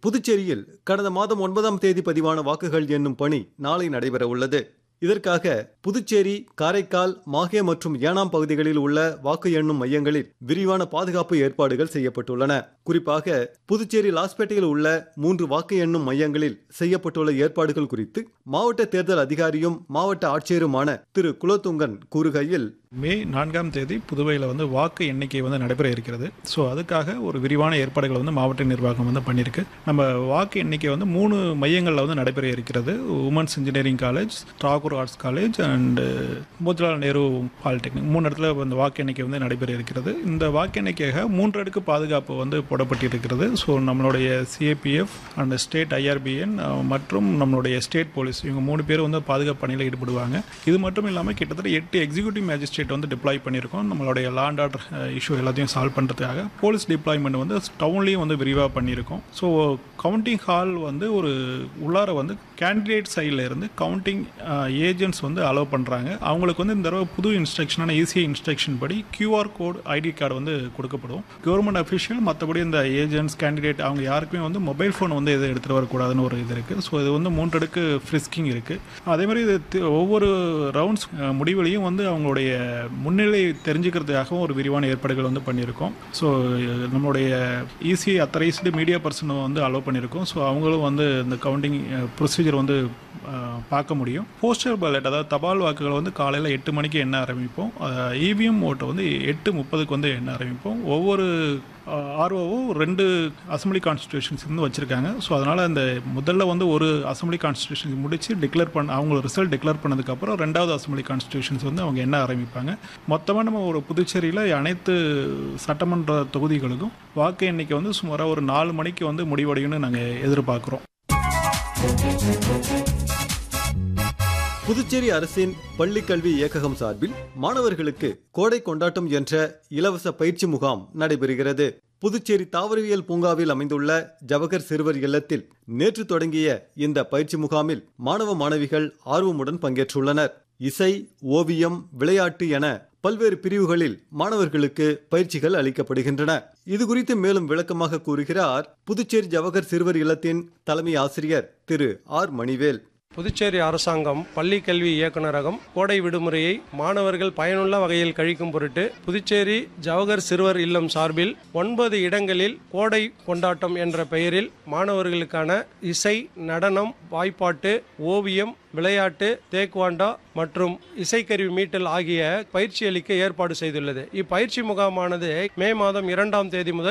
புதுச்சேரியில் கடந்த மாதம் ஒன்பதாம் தேதி பதிவான வாக்குகள் எண்ணும் பணி நாளை நடைபெற உள்ளது இதற்காக புதுச்சேரி காரைக்கால் மாஹே மற்றும் ஏனாம் பகுதிகளில் உள்ள வாக்கு எண்ணும் மையங்களில் விரிவான பாதுகாப்பு ஏற்பாடுகள் செய்யப்பட்டுள்ளன குறிப்பாக புதுச்சேரி லாஸ்பேட்டையில் உள்ள மூன்று வாக்கு எண்ணும் மையங்களில் செய்யப்பட்டுள்ள ஏற்பாடுகள் குறித்து மாவட்ட தேர்தல் அதிகாரியும் மாவட்ட ஆட்சியருமான திரு குலோத்துங்கன் கூறுகையில் மே நான்காம் தேதி புதுவையில் வந்து வாக்கு எண்ணிக்கை வந்து நடைபெற இருக்கிறது ஸோ அதுக்காக ஒரு விரிவான ஏற்பாடுகள் வந்து மாவட்ட நிர்வாகம் வந்து பண்ணியிருக்கு நம்ம வாக்கு எண்ணிக்கை வந்து மூணு மையங்களில் வந்து நடைபெற இருக்கிறது women's engineering college Tagore arts college and Motilal Nehru polytechnic மூணு இடத்துல இந்த வாக்கு எண்ணிக்கை வந்து நடைபெற இருக்கிறது இந்த வாக்கு எண்ணிக்கையாக மூன்று அடுக்கு பாதுகாப்பு வந்து போடப்பட்டிருக்கிறது ஸோ நம்மளுடைய சிஏபிஎஃப் அண்ட் ஸ்டேட் ஐஆர்பிஎன் மற்றும் நம்மளுடைய ஸ்டேட் போலீஸ் இவங்க மூணு பேர் வந்து பாதுகாப்பு பணியில் ஈடுபடுவாங்க இது மட்டும் இல்லாமல் கிட்டத்தட்ட எட்டு எக்ஸிக்யூட்டிவ் மேஜிஸ்ட்ரேட் வந்து டிப்ளாய் பண்ணியிருக்கோம் நம்மளுடைய லேண்ட் ஆர்டர் இஷ்யூ எல்லாத்தையும் சால்வ் பண்ணுறதுக்காக போலீஸ் டிப்ளாய்மெண்ட் வந்து டவுன்லேயும் வந்து விரிவாக பண்ணியிருக்கோம் ஸோ கவுண்டிங் ஹால் வந்து ஒரு உள்ளார வந்து கேண்டிடேட் சைடில் இருந்து கவுண்டிங் ஏஜென்ட்ஸ் வந்து அலோவ் பண்ணுறாங்க அவங்களுக்கு வந்து இந்த தடவை புது இன்ஸ்ட்ரக்ஷனான ஈஸியாக இன்ஸ்ட்ரக்ஷன் படி கியூஆர் கோட் ஐடி கார்டு வந்து கொடுக்கப்படும் கவர்மெண்ட் அஃபிஷியல் மற்றபடி இந்த ஏஜென்ட்ஸ் கேண்டிடேட் அவங்க யாருக்குமே வந்து மொபைல் ஃபோன் வந்து எதுவும் எடுத்துகிட்டு வரக்கூடாதுன்னு ஒரு இது இருக்குது ஸோ இது வந்து மூன்றடுக்கு ஃப்ரிஸ்கிங் இருக்குது அதே மாதிரி இது தி- ஒவ்வொரு ரவுண்ட்ஸ் முடிவுலையும் வந்து அவங்களுடைய முன்னிலை தெரிஞ்சுக்கிறதுக்காகவும் ஒரு விரிவான ஏற்பாடுகள் வந்து பண்ணியிருக்கோம் ஸோ நம்மளுடைய ஈஸி அத்தரைஸ்டு மீடியா பர்சனை வந்து அலோவ் பண்ணியிருக்கோம் ஸோ அவங்களும் வந்து இந்த கவுண்டிங் ப்ரொசீஜர் வந்து அஹ், பார்க்க முடியும் போஸ்டல் பேலட் அதாவது தபால் வாக்குகளை வந்து காலையில் எட்டு மணிக்கு எண்ண ஆரம்பிப்போம் இவிஎம் ஓட்டை வந்து எட்டு முப்பதுக்கு வந்து எண்ண ஆரம்பிப்போம் ஒவ்வொரு ஆர்ஓவும் ரெண்டு அசம்பிளி கான்ஸ்டியூஷன்ஸ் வந்து வச்சுருக்காங்க ஸோ அதனால் இந்த முதல்ல வந்து ஒரு அசம்பிளி கான்ஸ்டியூஷன் முடிச்சு டிக்ளேர் பண்ண அவங்க ரிசல்ட் டிக்ளேர் பண்ணதுக்கப்புறம் ரெண்டாவது அசம்பிளி கான்ஸ்டியூஷன்ஸ் வந்து அவங்க என்ன ஆரம்பிப்பாங்க மொத்தமாக நம்ம ஒரு புதுச்சேரியில் அனைத்து சட்டமன்ற தொகுதிகளுக்கும் வாக்கு எண்ணிக்கை வந்து சுமாராக ஒரு நாலு மணிக்கு வந்து முடிவடையும்னு நாங்கள் எதிர்பார்க்குறோம் புதுச்சேரி அரசின் பள்ளிக் கல்வி இயக்ககம் சார்பில் மாணவர்களுக்கு கோடை கொண்டாட்டம் என்ற இலவச பயிற்சி முகாம் நடைபெறுகிறது புதுச்சேரி தாவரவியல் பூங்காவில் அமைந்துள்ள ஜவஹர் சிறுவர் இல்லத்தில் நேற்று தொடங்கிய இந்த பயிற்சி முகாமில் மாணவ மாணவிகள் ஆர்வமுடன் பங்கேற்றுள்ளனர் இசை ஓவியம் விளையாட்டு என பல்வேறு பிரிவுகளில் மாணவர்களுக்கு பயிற்சிகள் அளிக்கப்படுகின்றன இது குறித்து மேலும் விளக்கமாக கூறுகிறார் புதுச்சேரி ஜவஹர் சிறுவர் இல்லத்தின் தலைமை ஆசிரியர் திரு ஆர் மணிவேல் புதுச்சேரி அரசாங்கம் பள்ளி கல்வி இயக்குநரகம் கோடை விடுமுறையை மாணவர்கள் பயனுள்ள வகையில் கழிக்கும் பொருட்டு புதுச்சேரி ஜவஹர் சிறுவர் இல்லம் சார்பில் ஒன்பது இடங்களில் கோடை கொண்டாட்டம் என்ற பெயரில் மாணவர்களுக்கான இசை நடனம் வாய்ப்பாட்டு ஓவியம் விளையாட்டு தேக்வாண்டா மற்றும் இசைக்கருவி மீட்டல் ஆகிய பயிற்சி அளிக்க ஏற்பாடு செய்துள்ளது இப்பயிற்சி முகாமானது மே மாதம் இரண்டாம் தேதி முதல்